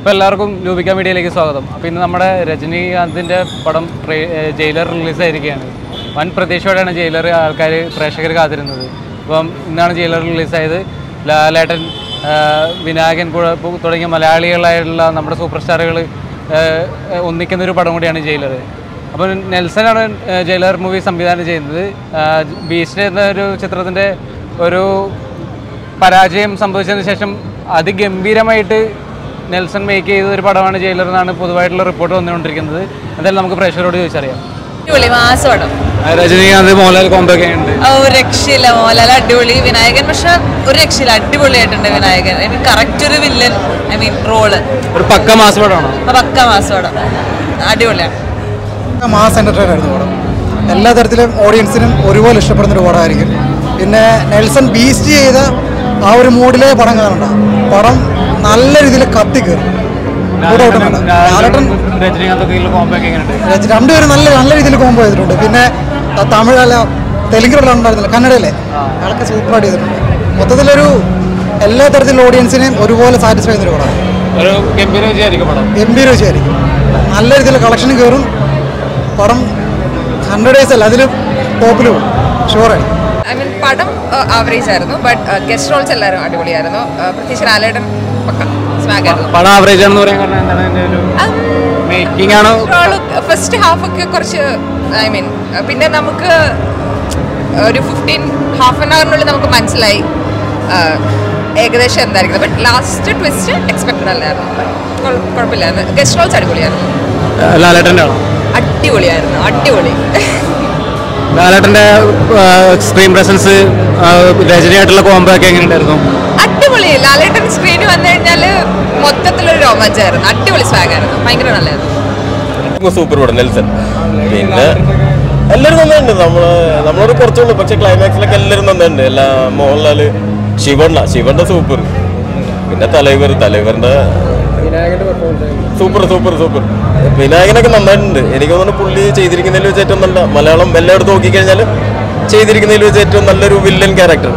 അപ്പോൾ എല്ലാവർക്കും ലൂബിക്ക മീഡിയയിലേക്ക് സ്വാഗതം അപ്പോൾ ഇന്ന് നമ്മുടെ രജനീകാന്തിൻ്റെ പടം ട്രെ- ഏ, ജയിലർ റിലീസായിരിക്കുകയാണ് വൻ പ്രതീക്ഷയോടെയാണ് ജയിലർ ആൾക്കാർ പ്രേക്ഷകർ കാത്തിരുന്നത് അപ്പം ഇന്നാണ് ജയിലർ റിലീസായത് ലാലേട്ടൻ ആ, വിനായകൻ കുഴ- പു- തുടങ്ങിയ മലയാളികളായിട്ടുള്ള നമ്മുടെ സൂപ്പർ സ്റ്റാറുകൾ ഒന്നിക്കുന്ന ഒരു പടം കൂടിയാണ് ജയിലർ അപ്പോൾ നെൽസനാണ് ഏ, ജയിലർ മൂവി സംവിധാനം ചെയ്യുന്നത് ആ, ബീസ്റ്റ് എന്ന ഒരു ചിത്രത്തിൻ്റെ ഒരു പരാജയം സംഭവിച്ചതിന് ശേഷം അതിഗംഭീരമായിട്ട് നെൽസൺ മേക്ക് ചെയ്ത ഒരു പടമാണ് ജയിലർ എന്നാണ് പൊതുവായിട്ടുള്ള റിപ്പോർട്ട് വന്നുകൊണ്ടിരിക്കുന്നത് എന്തായാലും നമുക്ക് പ്രേക്ഷകരോട് ചോദിച്ചറിയാം അടിപൊളി മാസപടം രജനീകാന്ത് മോഹൻലാൽ കോംബോ ഒക്കെ ഉണ്ട് ആ, ഒരു രക്ഷയില്ല മോഹൻലാൽ അടിപൊളി വിനായകൻ പക്ഷെ ഒരു രക്ഷയില്ല അടിപൊളിയായിട്ടുണ്ട് വിനായകൻ ഐ മീൻ കറക്റ്റ് ഒരു വില്ലൻ ഐ മീൻ റോള് ഒരു പക്ക മാസ പടമാണോ പക്ക മാസപടം അടിപൊളിയാണ് മാസ് എൻ്റർടൈൻ ആയിരുന്നു പടം എല്ലാ തരത്തിലും ഓഡിയൻസിനും ഒരുപോലെ ഇഷ്ടപ്പെടുന്ന ഒരു പടമായിരിക്കും പിന്നെ നെൽസൺ ബീസ്റ്റ് ചെയ്ത ആ ഒരു മൂഡിലെ പടം കാണണ്ട പടം നല്ല രീതിയിൽ കത്തി കയറും കൂട്ടോട്ടം വേണ്ട ലാലേട്ടൻ രജനീകാന്ത് ഒക്കെ കോംബോ ഒക്കെ എങ്ങനെയുണ്ട് രച- രണ്ടുപേരും നല്ല നല്ല രീതിയിൽ കോമ്പോ ചെയ്തിട്ടുണ്ട് പിന്നെ ത- തമിഴ് അല്ല തെലുങ്കിലുള്ള ഉണ്ടായിരുന്നില്ല കന്നഡയിലെ അയാളൊക്കെ സൂപ്പറായിട്ട് ചെയ്തിട്ടുണ്ട് മൊത്തത്തിലൊരു എല്ലാ തരത്തിലുള്ള ഓഡിയൻസിനെയും ഒരുപോലെ സാറ്റിസ്ഫൈ ചെയ്യുന്നൊരു പടമാണ് ഒരു ഗംഭീര വിജയമായിരിക്കും പടം ഗംഭീര വിജയമായിരിക്കും നല്ല രീതിയിൽ കളക്ഷൻ കയറും പടം ഹൺഡ്രഡ് ഡേയ്സ് അല്ല അതിൽ ടോപ്പിൽ പോകും ഷുവറായി ഐ മീൻ പടം ആവറേജ് ആയിരുന്നു ബട്ട് ഗസ്റ്റ് റോൾസ് എല്ലാവരും അടിപൊളിയായിരുന്നു Uh, പ്രത്യേകിച്ച് ലാലേട്ടൻ പക്ക സ്മാഗ് ആയിരുന്നു പടം ആവറേജ് ആണെന്ന് പറയാൻ കാരണം എന്താണ് അതിൻ്റെ ഒരു മേക്കിംഗ് ആണോ ഫസ്റ്റ് ഹാഫ് ഒക്കെ കുറച്ച് ഐ മീൻ പിന്നെ നമുക്ക് ഒരു ഫിഫ്റ്റീൻ ഹാഫ് ആൻ അവറിനുള്ളിൽ നമുക്ക് മനസ്സിലായി uh, ഏകദേശം എന്തായിരിക്കും ബട്ട് ലാസ്റ്റ് ട്വിസ്റ്റ് എക്സ്പെക്റ്റഡ് അല്ലായിരുന്നു കുഴ- കുഴപ്പമില്ലായിരുന്നു ഗസ്റ്റ് റോൾസ് അടിപൊളിയായിരുന്നു ലാലേട്ടൻ്റെ ആണോ അടിപൊളിയായിരുന്നു അടിപൊളി ലാലേട്ടൻ്റെ സ്ക്രീൻ പ്രസൻസ് രജനിയായിട്ടുള്ള കോംബോ ഒക്കെ എങ്ങനെയുണ്ടായിരുന്നു അടിപൊളി ലാലേട്ടൻ സ്ക്രീനിൽ വന്നു കഴിഞ്ഞാൽ മൊത്തത്തിലൊരു രോമാഞ്ചായിരുന്നു അടിപൊളി സ്വാഗായിരുന്നു ഭയങ്കര നല്ലതായിരുന്നു സൂപ്പർ പടം നെൽസൺ പിന്നെ എല്ലാവരും നന്നായിട്ടുണ്ട് നമ്മള് നമ്മളോട് കുറച്ചുള്ളൂ പക്ഷെ ക്ലൈമാക്സിലൊക്കെ എല്ലാവരും നന്നായിട്ടുണ്ട് എല്ലാ മോഹൻലാല് ശിവണ്ണ ശിവന്റെ സൂപ്പർ പിന്നെ തലൈവർ തലൈവറിന്റെ സൂപ്പർ സൂപ്പർ സൂപ്പർ വിനായകനൊക്കെ നന്നായിട്ടുണ്ട് എനിക്ക് തോന്നുന്നു പുള്ളി ചെയ്തിരിക്കുന്നതിൽ വെച്ച് ഏറ്റവും നല്ല മലയാളം എല്ലായിടത്തും നോക്കിക്കഴിഞ്ഞാൽ ചെയ്തിരിക്കുന്നതിൽ വെച്ച് ഏറ്റവും നല്ലൊരു വില്ലൻ ക്യാരക്ടർ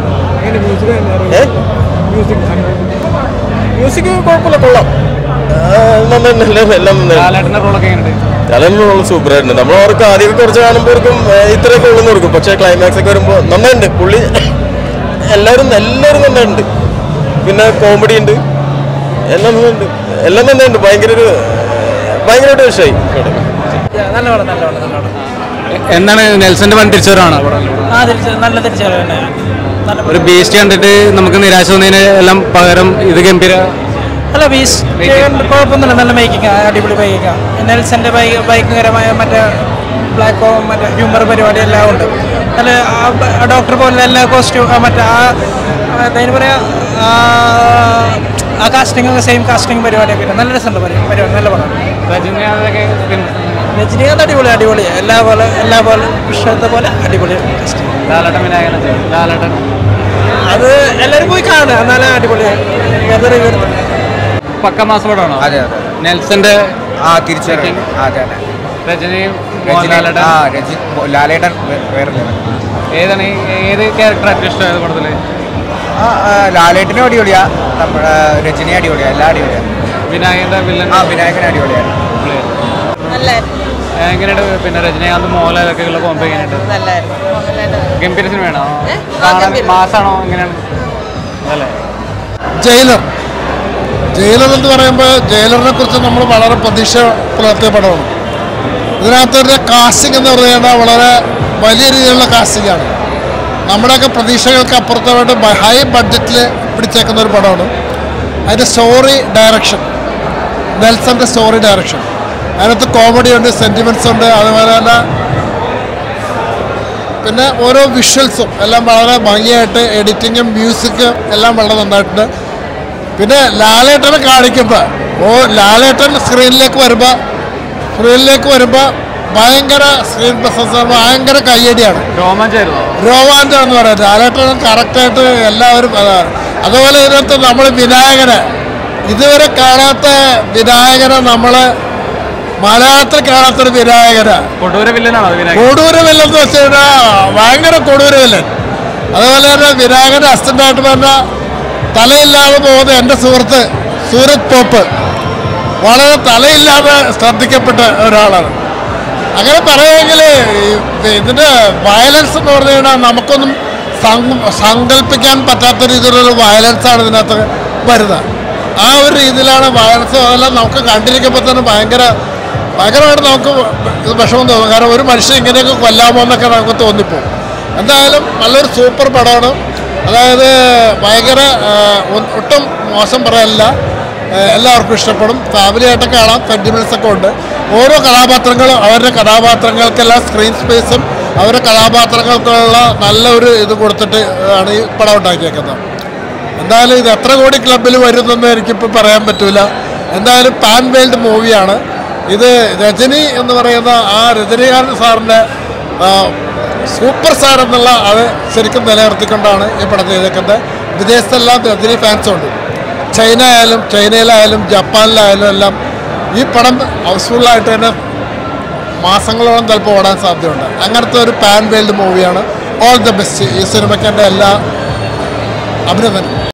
മ്യൂസിക് കുഴപ്പമില്ല കൊള്ളാം ആ, നന്നായിട്ടുണ്ട് എല്ലാം എല്ലാം നന്നായിട്ടുണ്ട് ലാലേട്ടൻ്റെ റോളൊക്കെ എങ്ങനെയുണ്ട് തലമുള്ള സൂപ്പർ ആയിട്ടുണ്ട് നമ്മൾ അവർക്ക് ആദ്യമൊക്കെ കുറച്ച് കാണുമ്പോഴേക്കും ഇത്രയൊക്കെ ഉള്ളെന്ന് കൊടുക്കും പക്ഷേ ക്ലൈമാക്സ് ഒക്കെ വരുമ്പോൾ നന്നായിട്ടുണ്ട് പുള്ളി എല്ലാവരും എല്ലാവരും നന്നായിട്ടുണ്ട് പിന്നെ കോമഡി ഉണ്ട് എല്ലാം നന്നായിട്ടുണ്ട് എല്ലാം നന്നായിട്ടുണ്ട് ഭയങ്കര ഒരു ഭയങ്കരമായിട്ട് ഇഷ്ടമായി നല്ല പടം നല്ല പടം നല്ല പടം എന്താണ് നെൽസന്റെ വൻ തിരിച്ചുവരവാണ് ആ തിരിച്ച് നല്ല തിരിച്ചറിവ് തന്നെ നല്ല ഒരു ബീസ്റ്റ് കണ്ടിട്ട് നമുക്ക് നിരാശ വന്നതിന് എല്ലാം പകരം ഇത് ഗംഭീര അല്ല ബീസ് കുഴപ്പമൊന്നുമില്ല നല്ല മേക്കിംഗ് അടിപൊളി മേക്കിംഗ് നെൽസന്റെ ബൈക്ക് ഭയങ്കരമായ മറ്റേ ബ്ലാക്ക് മറ്റേ ഹ്യൂമർ പരിപാടി എല്ലാം ഉണ്ട് നല്ല ഡോക്ടർ പോലെ എല്ലാ കോസ്റ്റ്യൂം മറ്റേ ആ എന്തായാലും പറയാ ആ, ആ കാസ്റ്റിംഗ് ഒക്കെ സെയിം കാസ്റ്റിംഗ് പരിപാടിയൊക്കെ ഉണ്ട് നല്ല രസമുണ്ട് പരി- പരിപാടി നല്ല പടം രജനീകാന്തൊക്കെ രജനീകാന്ത് അടിപൊളി അടിപൊളി എല്ലാ പോലെ എല്ലാ പോലെ വിഷയത്തെ പോലെ അടിപൊളി casting. ലാലേട്ടൻ വിനായകൻ ലാലേട്ടൻ അത് എല്ലാവരും പോയി കാണുക എന്നാലും അടിപൊളിയായി വെറുതെ review എടുത്തില്ല. പക്ക മാസ പടമാണോ അതെ അതെ നെൽസന്റെ ആ തിരിച്ചറിവ് അതെ അതെ രജനിയും രജനി- മോഹൻലാലേട്ടൻ ആ രജി ലാലേട്ടൻ വേ- വേറെ level. ഏതാണ് ഈ- ഏത് ക്യാരക്ടർ ഏറ്റവും ഇഷ്ടമായത് പടത്തില് ആ ആ, ലാലേട്ടനും അടിപൊളിയാ നമ്മുടെ രജനി അടിപൊളിയാ എല്ലാം അടിപൊളിയാ വിനായകന്റെ വില്ലൻ ആ വിനായകൻ അടിപൊളിയാണ് നല്ലായിരുന്നു എങ്ങനെയുണ്ട് പിന്നെ രജനീകാന്ത് മോഹൻലാലൊക്കെ ഉള്ള കോമ്പോ എങ്ങനെയുണ്ട് നല്ലായിരുന്നു മോഹൻലാൽ ഗംഭീര സിനിമയാണോ ഏ? ആ, കാണാൻ ഗംഭീരം. മാസാണോ എങ്ങനെയാണ് അല്ലേ ജയിലർ ജയിലർ എന്ന് പറയുമ്പോൾ ജയിലറിനെ കുറിച്ച് നമ്മൾ വളരെ പ്രതീക്ഷ പുലർത്തിയ പടമാണ് ഇതിനകത്ത് കാസ്റ്റിംഗ് എന്ന് പറയുന്നത് വളരെ വലിയ രീതിയിലുള്ള കാസ്റ്റിംഗ് ആണ് നമ്മുടെയൊക്കെ പ്രതീക്ഷകൾക്ക് അപ്പുറത്തായിട്ട് ഹൈ ബഡ്ജറ്റിൽ പിടിച്ചേക്കുന്ന ഒരു പടമാണ് അതിൻ്റെ സ്റ്റോറി ഡയറക്ഷൻ നെൽസൻ്റെ സ്റ്റോറി ഡയറക്ഷൻ അതിനകത്ത് കോമഡി ഉണ്ട് സെൻറ്റിമെൻറ്റ്സ് ഉണ്ട് അതുപോലെ തന്നെ പിന്നെ ഓരോ വിഷ്വൽസും എല്ലാം വളരെ ഭംഗിയായിട്ട് എഡിറ്റിങ്ങും മ്യൂസിക്കും എല്ലാം വളരെ നന്നായിട്ടുണ്ട് പിന്നെ ലാലേട്ടനെ കാണിക്കുമ്പോൾ ഓ ലാലേട്ടൻ സ്ക്രീനിലേക്ക് വരുമ്പോൾ സ്ക്രീനിലേക്ക് വരുമ്പോൾ ഭയങ്കര സ്ക്രീൻ പ്രസൻസ് ഭയങ്കര കയ്യടിയാണ് രോമാഞ്ചായിരുന്നോ രോമാഞ്ചം എന്ന് പറയുന്നത് ലാലേട്ടൻ കറക്റ്റായിട്ട് എല്ലാവരും അതാണ് അതുപോലെ ഇതിനകത്ത് നമ്മൾ വിനായകനെ ഇതുവരെ കാണാത്ത വിനായകനെ നമ്മൾ മലയാളത്തിൽ കാണാത്തൊരു വിനായകനാണ് കൊടൂര വില്ലനാണോ അത് വിനായകൻ കൊടൂര വില്ലൻ എന്ന് വെച്ച് കഴിഞ്ഞാൽ ഭയങ്കര കൊടൂര വില്ലൻ അതുപോലെ തന്നെ വിനായകന്റെ അസിസ്റ്റന്റായിട്ട് പറഞ്ഞ തലയില്ലാതെ പോകുന്ന എൻ്റെ സുഹൃത്ത് സൂരത് പോപ്പ് വളരെ തലയില്ലാതെ ശ്രദ്ധിക്കപ്പെട്ട ഒരാളാണ് അങ്ങനെ പറയുമെങ്കിൽ ഇതിൻ്റെ വയലൻസ് എന്ന് പറഞ്ഞു കഴിഞ്ഞാൽ നമുക്കൊന്നും സങ്ക- സങ്കല്പിക്കാൻ പറ്റാത്ത രീതിയിലുള്ള വയലൻസാണ് ഇതിനകത്ത് വരുന്നത് ആ ഒരു രീതിയിലാണ് വയലൻസ് അതെല്ലാം നമുക്ക് കണ്ടിരിക്കുമ്പോൾ തന്നെ ഭയങ്കര ഭയങ്കരമായിട്ട് നമുക്ക് ഇത് വിഷമം തോന്നും കാരണം ഒരു മനുഷ്യൻ ഇങ്ങനെയൊക്കെ കൊല്ലാമോ എന്നൊക്കെ നമുക്ക് തോന്നിപ്പോകും എന്തായാലും നല്ലൊരു സൂപ്പർ പടമാണ് അതായത് ഭയങ്കര ആ, ഒ- ഒട്ടും മോശം പറയല്ല ഏഹ് എല്ലാവർക്കും ഇഷ്ടപ്പെടും ഫാമിലി ആയിട്ട് കാണാം സെൻറ്റിമെൻറ്റ്സ് ഒക്കെ ഉണ്ട് ഓരോ കഥാപാത്രങ്ങളും അവരുടെ കഥാപാത്രങ്ങൾക്കെല്ലാം സ്ക്രീൻ സ്പേസും അവരുടെ കഥാപാത്രങ്ങൾക്കുള്ള നല്ല ഒരു ഇത് കൊടുത്തിട്ട് ആണ് ഈ പടം ഉണ്ടാക്കിയേക്കുന്നത് എന്തായാലും ഇത് എത്ര കോടി ക്ലബിൽ വരുന്നെന്ന് എനിക്കിപ്പോൾ പറയാൻ പറ്റൂല എന്തായാലും പാൻ വേൾഡ് മൂവിയാണ് ഇത് രജനി എന്ന് പറയുന്ന ആ രജനീകാന്ത് സാറിൻ്റെ ആ, സൂപ്പർ സ്റ്റാർ എന്നുള്ള അത് ശരിക്കും നിലനിർത്തിക്കൊണ്ടാണ് ഈ പടം ചെയ്തേക്കുന്നത് വിദേശത്തെല്ലാം രജനി ഫാൻസ് ഉണ്ട് ചൈന ആയാലും ചൈനയിലായാലും ജപ്പാനിലായാലും എല്ലാം ഈ പടം ഹൗസ്ഫുള്ളായിട്ട് തന്നെ മാസങ്ങളോളം ചിലപ്പോൾ ഓടാൻ സാധ്യതയുണ്ട് അങ്ങനത്തെ ഒരു പാൻ വേൾഡ് മൂവിയാണ് ഓൾ ദ ബെസ്റ്റ് ഈ സിനിമയ്ക്ക് എൻ്റെ എല്ലാ അഭിനന്ദനം